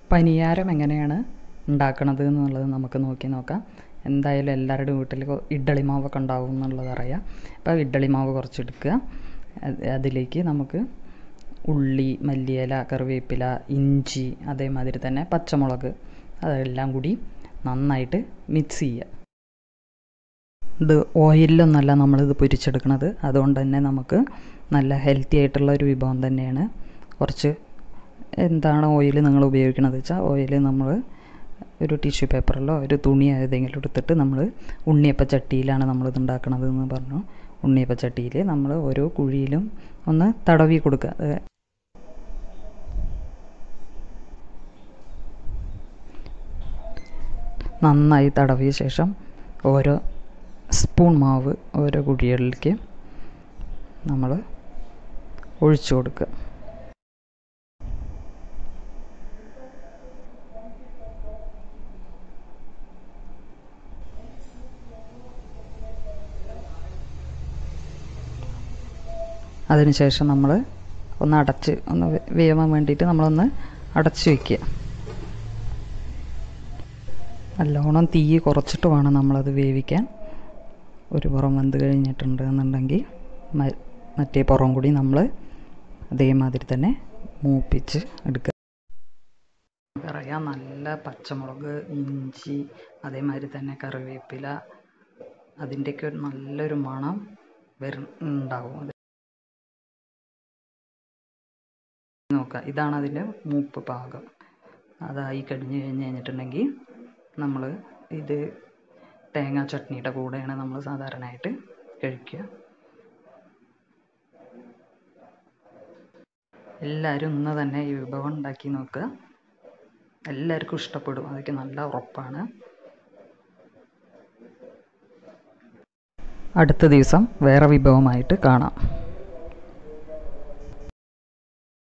പനിയാരം എങ്ങനെയാണ് ഉണ്ടാക്കണത് എന്നുള്ളത് നമുക്ക് നോക്കി നോക്കാം എന്തായാലും എല്ലാവരുടെ വീട്ടിൽ ഇഡ്ഡളി മാവൊക്കെ ഉണ്ടാവും എന്നുള്ളത് അറിയാം അപ്പോൾ ഇഡ്ഡളി മാവ് കുറച്ചെടുക്കുക അത് അതിലേക്ക് നമുക്ക് ഉള്ളി മല്ലിയില കറിവേപ്പില ഇഞ്ചി അതേമാതിരി തന്നെ പച്ചമുളക് അതെല്ലാം കൂടി നന്നായിട്ട് മിക്സ് ചെയ്യുക ഇത് ഓയിലൊന്നല്ല നമ്മളിത് പൊരിച്ചെടുക്കുന്നത് അതുകൊണ്ട് തന്നെ നമുക്ക് നല്ല ഹെൽത്തി ആയിട്ടുള്ള ഒരു വിഭവം തന്നെയാണ് കുറച്ച് എന്താണ് ഓയിൽ നിങ്ങൾ ഉപയോഗിക്കണത് വെച്ചാൽ ഓയിൽ നമ്മൾ ഒരു ടിഷ്യൂ പേപ്പറിലോ ഒരു തുണി ഏതെങ്കിലും എടുത്തിട്ട് നമ്മൾ ഉണ്ണിയപ്പ ചട്ടിയിലാണ് നമ്മളിത് ഉണ്ടാക്കണത് എന്ന് പറഞ്ഞു ഉണ്ണിയപ്പ ചട്ടിയിൽ നമ്മൾ ഓരോ കുഴിയിലും ഒന്ന് തടവി കൊടുക്കുക അത് നന്നായി തടവിയ ശേഷം ഓരോ സ്പൂൺ മാവ് ഓരോ കുഴികളിലേക്ക് നമ്മൾ ഒഴിച്ചു കൊടുക്കുക അതിനുശേഷം നമ്മൾ ഒന്ന് അടച്ച് ഒന്ന് വേ- വേവാൻ വേണ്ടിയിട്ട് നമ്മളൊന്ന് അടച്ച് വയ്ക്കുക നല്ലോണം തീ കുറച്ചിട്ട് വേണം നമ്മളത് വേവിക്കാൻ ഒരു പുറം വെന്ത് കഴിഞ്ഞിട്ടുണ്ട് എന്നുണ്ടെങ്കിൽ മ- മറ്റേ പുറം കൂടി നമ്മൾ അതേമാതിരി തന്നെ മൂപ്പിച്ച് എടുക്കുക പറയാം നല്ല പച്ചമുളക് ഇഞ്ചി അതേമാതിരി തന്നെ കറിവേപ്പില അതിൻ്റെയൊക്കെ ഒരു നല്ലൊരു മണം വരും ഉണ്ടാവും അത് നോക്കുക ഇതാണ് അതിൻ്റെ മൂപ്പ് പാകം അതായി കഴിഞ്ഞ് കഴിഞ്ഞ് കഴിഞ്ഞിട്ടുണ്ടെങ്കിൽ നമ്മൾ ഇത് തേങ്ങാ ചട്നിയുടെ കൂടെയാണ് നമ്മൾ സാധാരണയായിട്ട് കഴിക്കുക എല്ലാവരും ഇന്ന് തന്നെ ഈ വിഭവം ഉണ്ടാക്കി നോക്കുക എല്ലാവർക്കും ഇഷ്ടപ്പെടും അതൊക്കെ നല്ല ഉറപ്പാണ് അടുത്ത ദിവസം വേറെ വിഭവമായിട്ട് കാണാം